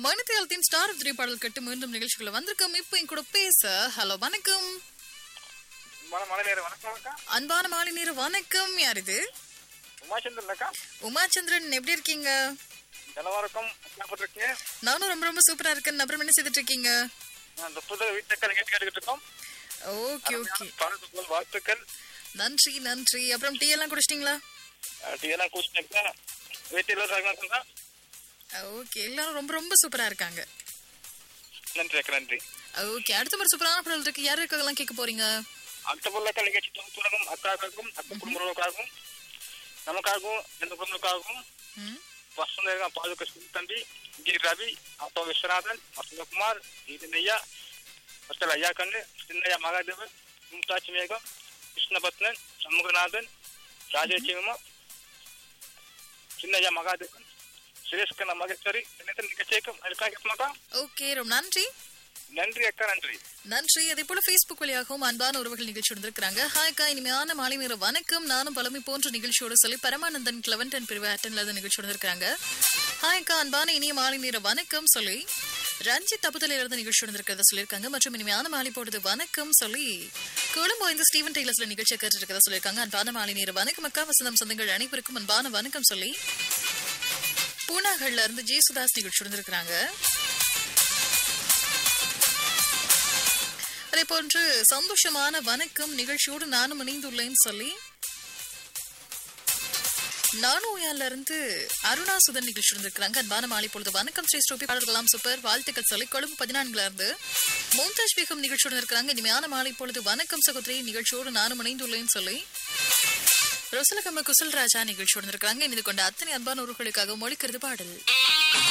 மணித்தியாலத்தின் star three பாடல் கட்டு மீண்டும் நிகழ்ச்சிக்குள்ள வந்திருக்கோம் இப்போ என் கூட பேச ஹலோ வணக்கம் மழை மழை நேரம் வணக்கம் அக்கா அன்பான மாலை நேர வணக்கம் யார் இது உமாச்சந்திரன் அக்கா உமாச்சந்திரன் எப்படி இருக்கீங்க நல்லா இருக்கும் என்ன பண்ணிருக்கீங்க நானும் ரொம்ப ரொம்ப சூப்பரா இருக்கேன் அப்புறம் என்ன செய்துட்டு இருக்கீங்க அந்த புது வீட்டுக்கள் கேட்டு கேட்டுக்கிட்டு இருக்கோம் ஓகே ஓகே பாடத்துக்குள் வாழ்த்துக்கள் நன்றி நன்றி அப்புறம் டீ எல்லாம் குடிச்சிட்டீங்களா டீ எல்லாம் குடிச்சுட்டா வீட்டில் இருக்காங்க ஓகே எல்லாரும் ரொம்ப ரொம்ப சூப்பரா இருக்காங்க நன்றி அக்கா நன்றி ஓகே அடுத்த ஒரு சூப்பரான பாடல் இருக்கு யார் இருக்கலாம் கேட்க போறீங்க அடுத்த பொருள் நிகழ்ச்சி தொகுப்புலகம் அக்காவுக்கும் அக்கா குடும்பங்களுக்காகவும் நமக்காகவும் எந்த குடும்பங்களுக்காகவும் ம் வசந்த பாதுகா தம்பி டி ரவி அப்பா விஸ்வநாதன் வசந்தகுமார் ஈரனையா வசல் ஐயா கண்ணு சின்னையா மகாதேவன் மும்தாஜ் மேகம் கிருஷ்ணபத்னன் சண்முகநாதன் ராஜேச்சிவமா சின்னையா மகாதேவன் சுரேஷ் கண்ணா மகேஸ்வரி என்னத்த நிகழ்ச்சிக்கும் அதுக்காக கேட்கமாக்கா ஓகே ரொம்ப நன்றி நன்றி அக்கா நன்றி நன்றி அதே போல Facebook வழியாகவும் அன்பான உறவுகள் நிகழ்ச்சி வந்திருக்கிறாங்க ஹாய்க்கா இனிமையான மாலை நேர வணக்கம் நானும் பழமை போன்ற நிகழ்ச்சியோட சொல்லி பரமானந்தன் கிளவன்டன் பிரிவு அட்டன்ல நிகழ்ச்சி வந்திருக்காங்க ஹாய்க்கா அன்பான இனிய மாலை நேர வணக்கம் சொல்லி ரஞ்சித் தப்புதல இருந்து நிகழ்ச்சி வந்திருக்கிறத சொல்லியிருக்காங்க மற்றும் இனிமையான மாலை போடுறது வணக்கம் சொல்லி கொழும்பு இந்த ஸ்டீவன் டெய்லர்ஸ்ல நிகழ்ச்சியை கேட்டு இருக்கிறதா சொல்லியிருக்காங்க அன்பான மாலை நேர வணக்கம் அக்கா வசந்தம் சொந்தங்கள் அனைவருக்கும் அன்பான வணக்கம் சொல்லி பூனாகள்ல இருந்து ஜேசுதாஸ் நிகழ்ச்சி வந்திருக்கிறாங்க அதே போன்று சந்தோஷமான வணக்கம் நிகழ்ச்சியோடு நானும் இணைந்துள்ளேன்னு சொல்லி நானோயால இருந்து அருணா சுதன் நிகழ்ச்சி இருந்திருக்கிறாங்க அன்பான மாலை பொழுது வணக்கம் ஸ்ரீ ஸ்ரூபி பாடல்களாம் சூப்பர் வாழ்த்துக்கள் சொல்லி கொழும்பு பதினான்குல இருந்து மும்தாஜ் பேகம் நிகழ்ச்சியோடு இருக்கிறாங்க இனிமையான மாலை பொழுது வணக்கம் சகோதரி நிகழ்ச்சியோடு நானும் இணைந்துள்ளேன்னு சொல்லி ரொசலகம்ம குசல் ராஜா நிகழ்ச்சியோடு இருக்காங்க இணைந்து கொண்ட அத்தனை அன்பான உறவுகளுக்காக மொழிக்கிறது பாடல்